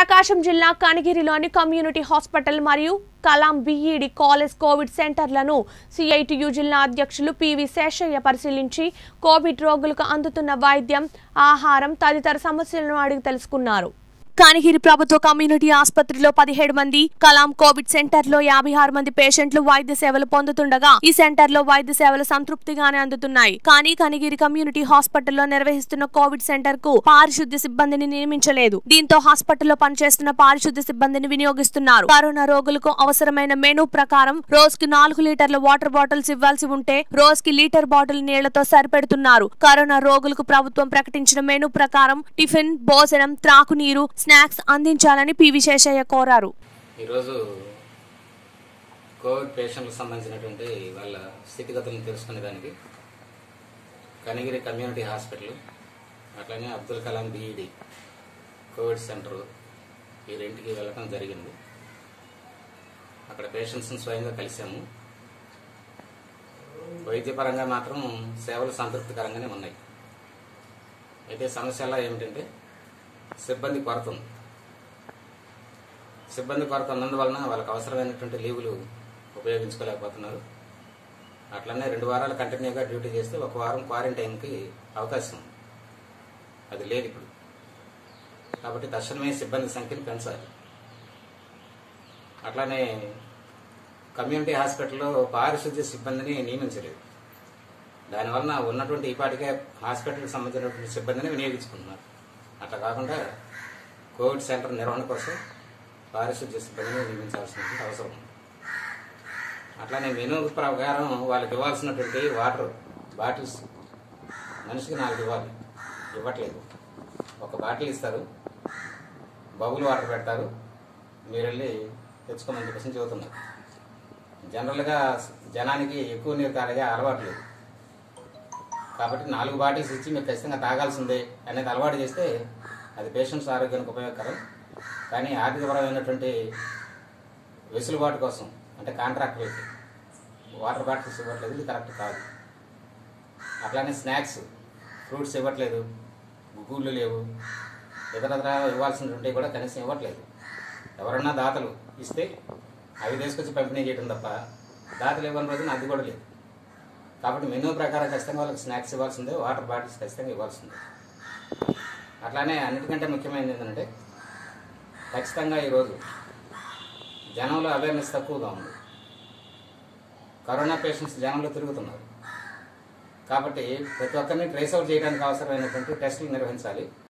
ప్రకాశం జిల్లా కనిగిరిలోని community hospital మరియు Kalam B Ed college Covid సెంటర్లను సిఐటియు జిల్లా అధ్యక్షులు పివి శేషయ్య పరిశీలించి కోవిడ్ రోగులకు అందుతున్న వైద్యం ఆహారం తదితర సమస్యలను అడిగి తెలుసుకున్నారు కనిగిరి ప్రభుత్వ కమ్యూనిటీ ఆసుపత్రిలో పదిహేడు మంది కలాం కోవిడ్ సెంటర్ లో యాభై ఆరు మంది పేషెంట్లు వైద్య సేవలు పొందుతుండగా ఈ సెంటర్ లో వైద్య సేవలు సంతృప్తిగానే అందుతున్నాయి కానీ కనిగిరి కమ్యూనిటీ హాస్పిటల్లో నిర్వహిస్తున్న కోవిడ్ సెంటర్ కు పారిశుద్ధ్య సిబ్బందిని నియమించలేదు దీంతో హాస్పిటల్లో పనిచేస్తున్న పారిశుద్ధ్య సిబ్బందిని వినియోగిస్తున్నారు కరోనా రోగులకు అవసరమైన మెనూ ప్రకారం రోజుకి నాలుగు లీటర్ల వాటర్ బాటిల్స్ ఇవ్వాల్సి ఉంటే రోజుకి లీటర్ బాటిల్ నీళ్లతో సరిపెడుతున్నారు కరోనా రోగులకు ప్రభుత్వం ప్రకటించిన మెనూ ప్రకారం టిఫిన్ భోజనం త్రాకునీరు స్నాక్స్ అందించాలని పివి శేషయ్య కోరారు ఈరోజు కోవిడ్ పేషెంట్లకు సంబంధించినటువంటి వాళ్ళ స్థితిగతులను తెలుసుకునే దానికి కనిగిరి కమ్యూనిటీ హాస్పిటల్ అట్లనే Abdul Kalam B Ed Covid centre ఈ రెంటికి వెళ్ళడం జరిగింది అక్కడ పేషెంట్స్ని స్వయంగా కలిసాము వైద్యపరంగా మాత్రం సేవలు సంతృప్తికరంగానే ఉన్నాయి అయితే సమస్యలా ఏమిటంటే సిబ్బంది కొరత ఉంది సిబ్బంది కొరత ఉన్నందువలన వాళ్ళకి అవసరమైనటువంటి లీవులు ఉపయోగించుకోలేకపోతున్నారు అట్లనే రెండు వారాలు కంటిన్యూగా డ్యూటీ చేస్తే ఒక వారం క్వారంటైన్కి అవకాశం ఉంది అది లేదు ఇప్పుడు కాబట్టి తక్షణమే సిబ్బంది సంఖ్యను పెంచాలి అట్లానే కమ్యూనిటీ హాస్పిటల్లో పారిశుద్ధ్య సిబ్బందిని నియమించలేదు దానివలన ఉన్నటువంటి ఈపాటికే హాస్పిటల్కి సంబంధించినటువంటి సిబ్బందిని వినియోగించుకుంటున్నారు అట్లా కాకుండా కోవిడ్ సెంటర్ నిర్వహణ కోసం పారిశుద్ధ్య సిబ్బందిని నియమించాల్సినటువంటి అవసరం ఉంది అట్లానే మెనూ ప్రకారం వాళ్ళకి ఇవ్వాల్సినటువంటి వాటర్ బాటిల్స్ మనిషికి నాలుగు ఇవ్వాలి ఇవ్వట్లేదు ఒక బాటిల్ ఇస్తారు బబుల్ వాటర్ పెడతారు మీరు వెళ్ళి తెచ్చుకోమని చెప్పేసి చెబుతున్నారు జనరల్గా జనానికి ఎక్కువ నీరు తాగే అలవాటు లేదు కాబట్టి నాలుగు బాటిల్స్ ఇచ్చి మీరు ఖచ్చితంగా తాగాల్సిందే అనేది అలవాటు చేస్తే అది పేషెంట్స్ ఆరోగ్యానికి ఉపయోగకరం కానీ ఆర్థికపరమైనటువంటి వెసులుబాటు కోసం అంటే కాంట్రాక్టులకి వాటర్ బాటిల్స్ ఇవ్వట్లేదు ఇది కరెక్ట్ కాదు అట్లానే స్నాక్స్ ఫ్రూట్స్ ఇవ్వట్లేదు గుగ్గుళ్ళు లేవు ఇతరత్ర ఇవ్వాల్సినటువంటి కూడా కనీసం ఇవ్వట్లేదు ఎవరన్నా దాతలు ఇస్తే అవి తీసుకొచ్చి పంపిణీ చేయడం తప్ప దాతలు ఇవ్వని రోజున అది కూడా లేదు కాబట్టి మెనూ ప్రకారం ఖచ్చితంగా వాళ్ళకి స్నాక్స్ ఇవ్వాల్సిందే వాటర్ బాటిల్స్ ఖచ్చితంగా ఇవ్వాల్సిందే అట్లానే అన్నిటికంటే ముఖ్యమైనది ఏంటంటే ఖచ్చితంగా ఈరోజు జనంలో అవేర్నెస్ తక్కువగా ఉంది కరోనా పేషెంట్స్ జనంలో తిరుగుతున్నారు కాబట్టి ప్రతి ఒక్కరిని ట్రేస్ అవుట్ చేయడానికి అవసరమైనటువంటి టెస్టులు నిర్వహించాలి